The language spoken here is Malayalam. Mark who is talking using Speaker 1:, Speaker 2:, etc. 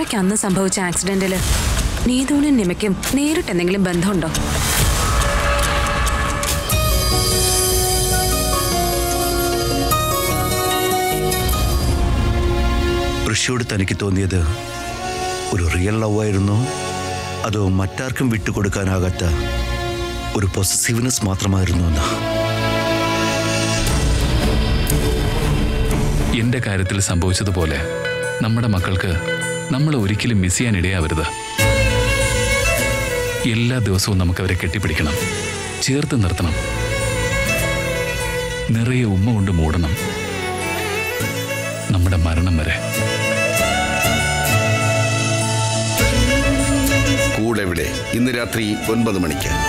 Speaker 1: എനിക്ക് അന്ന് സംഭവിച്ച ആക്സിഡന്റില് നീതുവിനും നിമയ്ക്കും നേരിട്ട് എന്തെങ്കിലും ബന്ധമുണ്ടോ
Speaker 2: ഋഷിയോട് തനിക്ക് തോന്നിയത് ഒരു റിയൽ ലവ് ആയിരുന്നോ അതോ മറ്റാർക്കും വിട്ടുകൊടുക്കാനാകാത്ത ഒരു പൊസസീവ്നെസ് മാത്രമായിരുന്നു എന്നാ
Speaker 3: എന്റെ കാര്യത്തിൽ സംഭവിച്ചതുപോലെ നമ്മുടെ മക്കൾക്ക് നമ്മൾ ഒരിക്കലും മിസ് ചെയ്യാൻ ഇടയാവരുത് എല്ലാ ദിവസവും നമുക്കവരെ കെട്ടിപ്പിടിക്കണം ചേർത്ത് നിർത്തണം നിറയെ ഉമ്മ കൊണ്ട് മൂടണം നമ്മുടെ മരണം വരെ
Speaker 4: കൂടെവിടെ ഇന്ന് രാത്രി ഒൻപത് മണിക്ക്